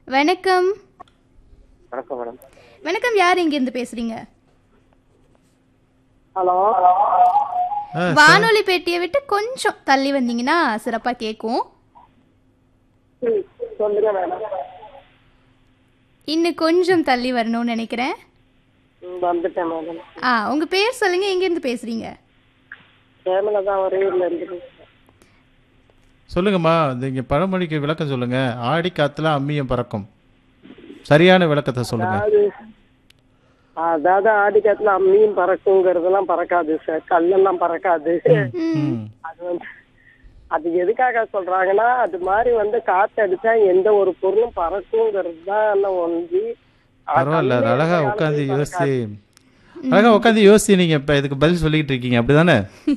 வணக்கம் வணக்கம் மேடம் வணக்கம் யார் இங்கிருந்து பேசுறீங்க ஹலோ ஆ, வானொலி பெட்டியை விட்டு கொஞ்சம் தள்ளி வந்தீங்கன்னா சிறப்பா கேட்கும் சொல்லுங்க மேடம் இன்னும் கொஞ்சம் தள்ளி வரணும்னு நினைக்கிறேன் ம், வந்துட்டேன் மேடம் ஆ உங்க பேர் சொல்லுங்க எங்கிருந்து பேசுறீங்க கேமலா ஒரே ஊர்ல இருந்து பேசுறேன். சொல்லுங்கம்மா நீங்க பழமொழிக்கு விளக்கம் சொல்லுங்க ஆடி காத்துல அம்மியும் பறக்கும் சரியான விளக்கத்தை சொல்லுங்க அதாவது அதாவது ஆடி காத்துல அம்மியும் பறக்குங்கிறதெல்லாம் பறக்காது சார் கல்லெல்லாம் பறக்காது ம். அது வந்து அது எதுக்காக சொல்றாங்கன்னா அது மாதிரி வந்து காத்து அடிச்சா எந்த ஒரு பொருளும் பறக்குங்கிறது தான் ஒன்றி பரவாயில்ல அது அழகா உட்காந்து யோசிச்சு அழகா உட்காந்து யோசிச்சு நீங்க இப்ப இதுக்கு பதில் சொல்லிட்டு இருக்கீங்க அப்படிதானே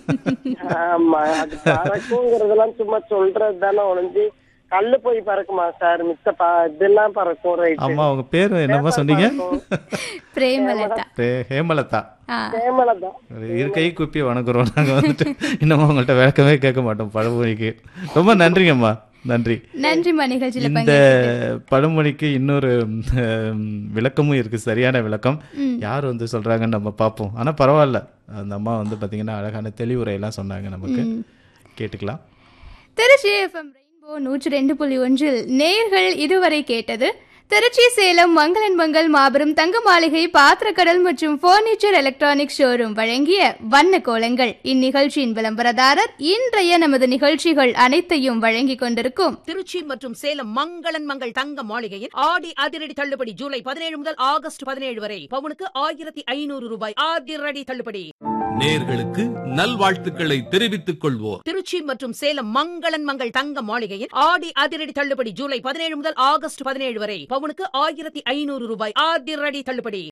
ஆமா அது பறக்குங்கிறதெல்லாம் சும்மா சொல்றது தானே ஒழிஞ்சு கல்லு போய் பறக்குமா சார் மிச்ச ப இதெல்லாம் பறக்கும் ரைட் அம்மா உங்க பேர் என்னம்மா சொன்னீங்க பிரேமலதா ஹே- ஹேமலதா ஆ கேமலா தான் ஒரு இரு கை குப்பி வணங்குறோம் நாங்க வந்துட்டு இன்னமும் உங்கள்ட்ட விளக்கமே கேட்க மாட்டோம் பழமொழிக்கு ரொம்ப நன்றிங்கம்மா நன்றி நன்றிம்மா நிகழ்ச்சியில இந்த பங்கு பழமொழிக்கு இன்னொரு ம், விளக்கமும் இருக்கு சரியான விளக்கம் ம். யார் வந்து சொல்றாங்கன்னு நம்ம பார்ப்போம் ஆனா பரவாயில்ல அந்த அம்மா வந்து பாத்தீங்கன்னா அழகான தெளிவுரையெல்லாம் சொன்னாங்க நமக்கு கேட்டுக்கலாம் திருச்சி எஃப்எம் ரெயின்போ நூற்றி ரெண்டு புள்ளி ஒன்றில் நேர்கள் இதுவரை கேட்டது திருச்சி சேலம் மங்களன் மங்கள் மாபெரும் தங்க மாளிகை பாத்திரக்கடல் மற்றும் பர்னிச்சர் எலக்ட்ரானிக் ஷோரூம் வழங்கிய வண்ண கோலங்கள் இந்நிகழ்ச்சியின் விளம்பரதாரர் இன்றைய நமது நிகழ்ச்சிகள் அனைத்தையும் வழங்கிக் கொண்டிருக்கும் திருச்சி மற்றும் சேலம் மங்களன் மங்கள் தங்க மாளிகையில் ஆடி அதிரடி தள்ளுபடி ஜூலை பதினேழு முதல் ஆகஸ்ட் பதினேழு வரை பவுனுக்கு ஆயிரத்தி ஐநூறு ரூபாய் அதிரடி தள்ளுபடி நேர்களுக்கு நல்வாழ்த்துக்களை தெரிவித்துக் கொள்வோர் திருச்சி மற்றும் சேலம் மங்களன் மங்கள் தங்க மாளிகையில் ஆடி அதிரடி தள்ளுபடி ஜூலை பதினேழு முதல் ஆகஸ்ட் பதினேழு வரை பவுனுக்கு ஆயிரத்தி ஐநூறு ரூபாய் அதிரடி தள்ளுபடி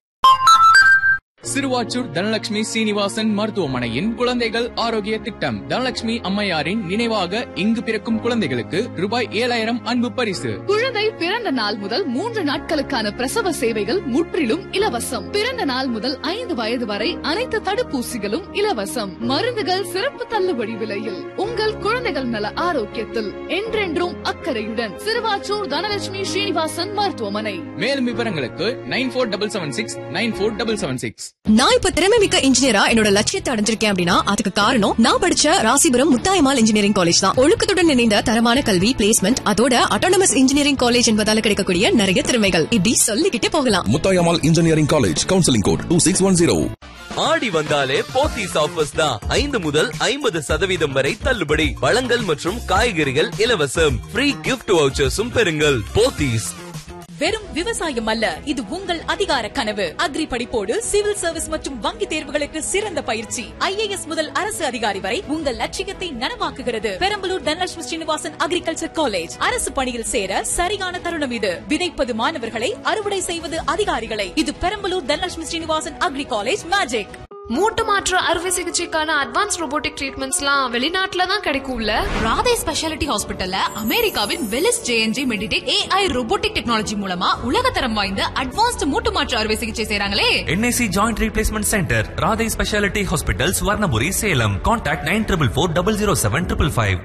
சிறுவாச்சூர் தனலட்சுமி சீனிவாசன் மருத்துவமனையின் குழந்தைகள் ஆரோக்கிய திட்டம் தனலட்சுமி அம்மையாரின் நினைவாக இங்கு பிறக்கும் குழந்தைகளுக்கு ரூபாய் ஏழாயிரம் அன்பு பரிசு குழந்தை பிறந்த நாள் முதல் மூன்று நாட்களுக்கான பிரசவ சேவைகள் முற்றிலும் இலவசம் பிறந்த நாள் முதல் ஐந்து வயது வரை அனைத்து தடுப்பூசிகளும் இலவசம் மருந்துகள் சிறப்பு தள்ளுபடி விலையில் உங்கள் குழந்தைகள் நல ஆரோக்கியத்தில் என்றென்றும் அக்கறையுடன் சிறுவாச்சூர் தனலட்சுமி ஸ்ரீனிவாசன் மருத்துவமனை மேலும் விவரங்களுக்கு nine four double seven six nine four double seven six நான் இப்ப திறமை மிக்க இன்ஜினியரா என்னோட லட்சியத்தை அடைஞ்சிருக்கேன் அப்படின்னா அதுக்கு காரணம் நான் படிச்ச ராசிபுரம் முத்தாயமால் இன்ஜினியரிங் காலேஜ் தான் ஒழுக்கத்துடன் இணைந்த தரமான கல்வி பிளேஸ்மெண்ட் அதோட அட்டானமஸ் இன்ஜினியரிங் காலேஜ் என்பதால கிடைக்கக்கூடிய நிறைய திறமைகள் இப்படி சொல்லிக்கிட்டே போகலாம் Muthayammal engineering college counselling code two six one zero ஆடி வந்தாலே போத்தீஸ் ஆஃபர்ஸ் தான் ஐந்து முதல் ஐம்பது சதவீதம் வரை தள்ளுபடி பழங்கள் மற்றும் காய்கறிகள் இலவசம் ஃப்ரீ கிஃப்ட் வவுச்சர்ஸும் பெறுங்கள் போத்தீஸ் வெறும் விவசாயம் அல்ல இது உங்கள் அதிகார கனவு அக்ரி படிப்போடு சிவில் சர்வீஸ் மற்றும் வங்கி தேர்வுகளுக்கு சிறந்த பயிற்சி ஐஏஎஸ் முதல் அரசு அதிகாரி வரை உங்கள் லட்சியத்தை நனவாக்குகிறது பெரம்பலூர் தனலட்சுமி ஸ்ரீனிவாசன் அக்ரிகல்ச்சர் காலேஜ் அரசு பணியில் சேர சரியான தருணம் இது விதைப்பது மாணவர்களை அறுவடை செய்வது அதிகாரிகளை இது Perambalur Dhanalakshmi Srinivasan agri college magic மூட்டு மாற்று அறுவை சிகிச்சைக்கான அட்வான்ஸ் ரோபோட்டிக் ட்ரீட்மெண்ட்ஸ்லாம் வெளிநாட்டுல தான் கிடைக்கும்ல ராதே ஸ்பெஷாலிட்டி ஹாஸ்பிட்டல்ல அமெரிக்காவின் வெலிஸ் ஜேஎன்ஜி மெடிடேட் ஏஐ ரோபோட்டிக் டெக்னாலஜி மூலமா உலகத்தரம் வாய்ந்த அட்வான்ஸ்ட் மூட்டு மாற்று அறுவை சிகிச்சை செய்றாங்களே NIC joint replacement centre Radhai speciality hospital Swarnapuri Salem contact nine triple four double zero seven triple five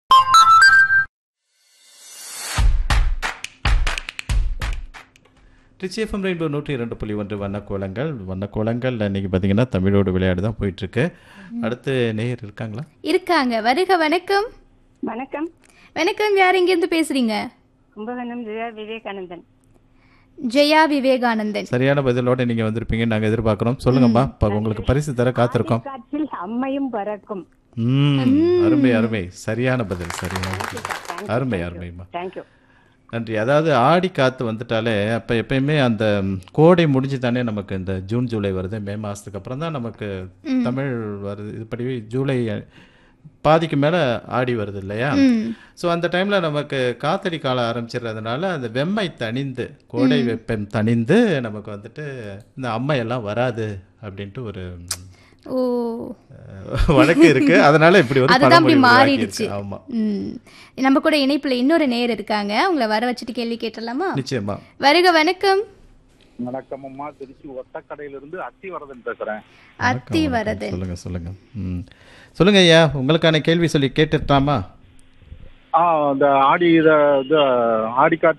Trichy FM Rainbow நூற்றி இரண்டு புள்ளி ஒன்று வண்ணக்கோலங்கள் வண்ணக்கோலங்கள் இன்னைக்கு பார்த்தீங்கன்னா தமிழோடு விளையாடு தான் போயிட்டு இருக்கு அடுத்து நேயர் இருக்காங்களா இருக்காங்க வருக வணக்கம் வணக்கம் வணக்கம் யார் இங்கிருந்து பேசுறீங்க கும்பகோணம் ஜெயா விவேகானந்தன் ஜெயா விவேகானந்தன் சரியான பதிலோட நீங்க வந்திருப்பீங்க நாங்க எதிர்பார்க்கிறோம் சொல்லுங்கம்மா இப்ப உங்களுக்கு பரிசு தர காத்திருக்கோம் காற்றில் அம்மையும் பறக்கும் ம் அருமை அருமை சரியான பதில் சரியான பதில். அருமை அருமைம்மா தேங்க்யூ நன்றி அதாவது ஆடி காத்து வந்துட்டாலே அப்போ எப்பயுமே அந்த ம், கோடை முடிஞ்சு தானே நமக்கு இந்த ஜூன் ஜூலை வருது மே மாதத்துக்கு அப்புறம் தான் நமக்கு தமிழ் வருது இதுபடி ஜூலை அஹ், பாதிக்கு மேலே ஆடி வருது இல்லையா ஸோ அந்த டைமில் நமக்கு காத்தடி காலம் ஆரம்பிச்சிடுறதுனால அந்த வெம்மை தணிந்து கோடை வெப்பம் தணிந்து நமக்கு வந்துட்டு இந்த அம்மையெல்லாம் வராது அப்படின்ட்டு ஒரு ம், ஓ அஹ், வழக்கு இருக்கு அதனால இப்படி ஒரு அதுதான் அப்படி பழமொழி மாறிடுச்சு உருவாக்கியிருக்கு. ஆமா ம். நம்ம கூட இணைப்புல இன்னொரு நேயர் இருக்காங்க உங்களை வர வச்சுட்டு கேள்வி கேட்டலாமா நிச்சயமா வருக வணக்கம் வணக்கம் அம்மா திருச்சி ஒத்தக்கடையிலிருந்து அத்திவரதன் பேசுறேன் அத்தி வரதன் சொல்லுங்க சொல்லுங்க ம் சொல்லுங்க ஐயா உங்களுக்கான கேள்வி சொல்லி கேட்டுட்டாமா ஆ இந்த ஆடி இத இது ஆடி காத்து